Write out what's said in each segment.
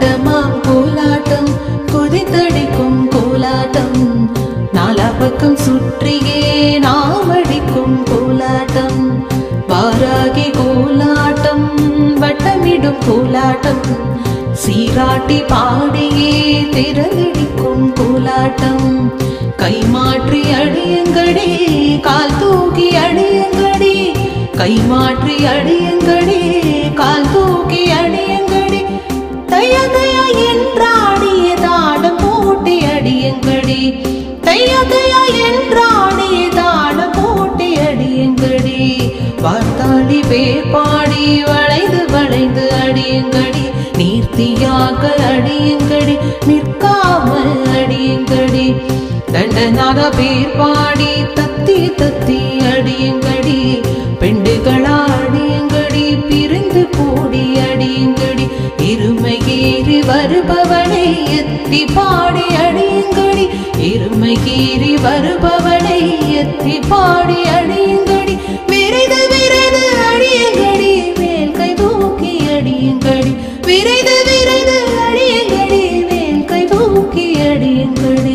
கோலாட்டமாம் கோலாட்டம் குதித்தடிக்கும் கோலாட்டம் நாலா பக்கம் சுற்றியே நாம் அடிக்கும் கோலாட்டம் வாராகி கோலாட்டம் வட்டமிடும் கோலாட்டம் சீராட்டி பாடியே திரளடிக்கும் கோலாட்டம் கை மாற்றி அடியுங்கடி கால் தூக்கி அடியுங்கடி கை மாற்றி அடியுங்கடி கால் தூக்கி அடியுங்கடி தைய தைய என்றாடிய தாடம் போட்டி அடியுங்கடி தைய தைய என்றாடிய தாடம் போட்டி அடியுங்கடி வார்த்தாடி பேப்பாடி வளைந்து வளைந்து அடியுங்கடி நீர்த்தியாக அடியுங்கடி நிற்காமல் அடியுங்கடி தண்டனாக பேர் பாடி தத்தி தத்தி அடியுங்கடி பெண்டுகளா அடியுங்கடி பிரிந்து கூடி அடியுங்கடி இருமையேறி வருபவனை எத்தி பாடி அடியுங்கடி இருமையேறி வருபவனை எத்தி பாடி அடியுங்கடி விரைது விரைது அடியுங்கடி மேல் கை தூக்கி அடியுங்கடி விரைது விரைது அடியுங்கடி மேல் கை தூக்கி அடியுங்கடி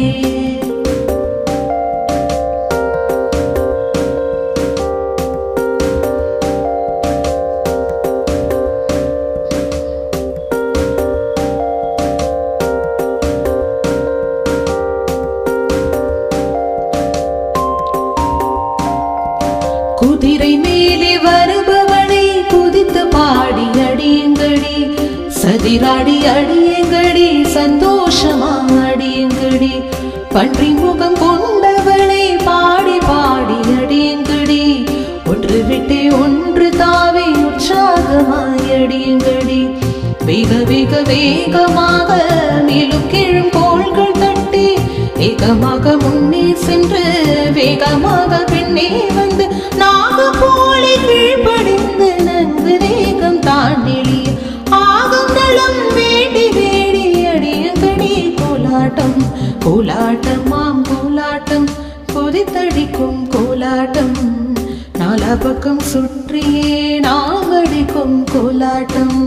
குதிரை மேலே வருபவனை குதித்து பாடி அடியுங்கடி சதிராடி அடியுங்கடி சந்தோஷமா அடியுங்கடி பன்றி முகம் கொண்டவனை பாடி பாடி அடியுங்கடி ஒன்று விட்டு ஒன்று தாவி உற்சாகமாய் அடியுங்கடி வேக வேக வேகமாக மேலும் கீழும் கோள்கள் தட்டி வேகமாக முன்னே சென்று வேகமாக பின்னே வந்து நாக போலே கீழ்ப்படிந்து நன்கு வேகம் தாண்டிலிய ஆகும் நலம் வேண்டி வேடி அடியங்கடி கோலாட்டம் கோலாட்டமாம் கோலாட்டம் கொதித்தடிக்கும் கோலாட்டம் நாலா பக்கம் சுற்றியே நாம் அடிக்கும் கோலாட்டம்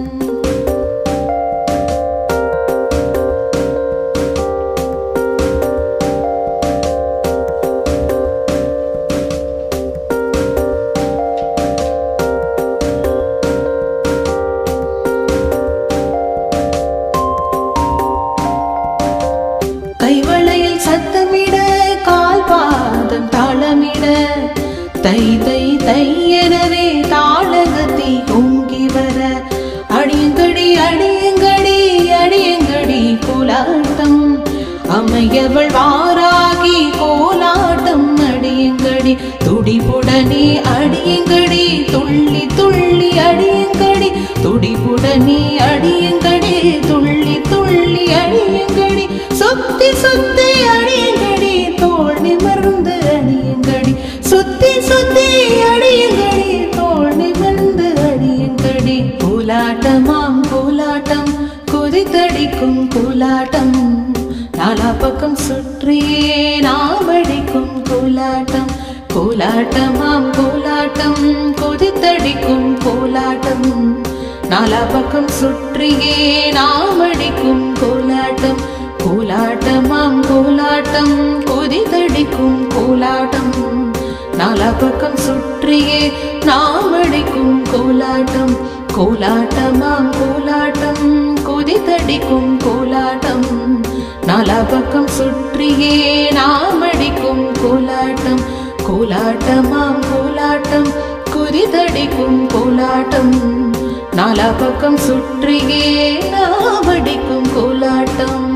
கைவளையில் சத்தமிட கால் பாதம் தாளமிட தை தை தை எனவே தாளகத்தி ஓங்கி வர அடியங்கடி அடியங்கடி அடியங்கடி கோலாட்டம் அமையவள் வாராகி கோலாட்டம் அடியங்கடி துடிபுடனே அடியங்கடி துள்ளி துள்ளி அடியங்கடி துடிபுடனே அடியங்கடி துள்ளி துள்ளி அடியங்கடி சுத்தி சுத்தி அடியங்கடி தோல் நிமிர்ந்து அடியங்கடி சுத்தி சுத்தி அடியங்கடி தோல் நிமிர்ந்து அடியங்கடி கோலாட்டமாம் கோலாட்டம் குதித்தடிக்கும் கோலாட்டம் நாலா பக்கம் சுற்றியே நாம் அடிக்கும் கோலாட்டம் கோலாட்டமாம் கோலாட்டம் கொதித்தடிக்கும் கோலாட்டம் நாலா பக்கம் சுற்றியே நாம் அடிக்கும் கோலாட்டம் கோலாட்டமாம் கோலாட்டம் கொதித்தடிக்கும் கோலாட்டம் நாலா பக்கம் சுற்றியே நாம் அடிக்கும் கோலாட்டம் கோலாட்டமாம் கோலாட்டம் கொதித்தடிக்கும் கோலாட்டம் நாலா பக்கம் சுற்றியே நாம் அடிக்கும் கோலாட்டம் கோலாட்டமாம் கோலாட்டம் குறிதடிக்கும் கோலாட்டம் நாலா பக்கம் சுற்றியே நாம் அடிக்கும் கோலாட்டம்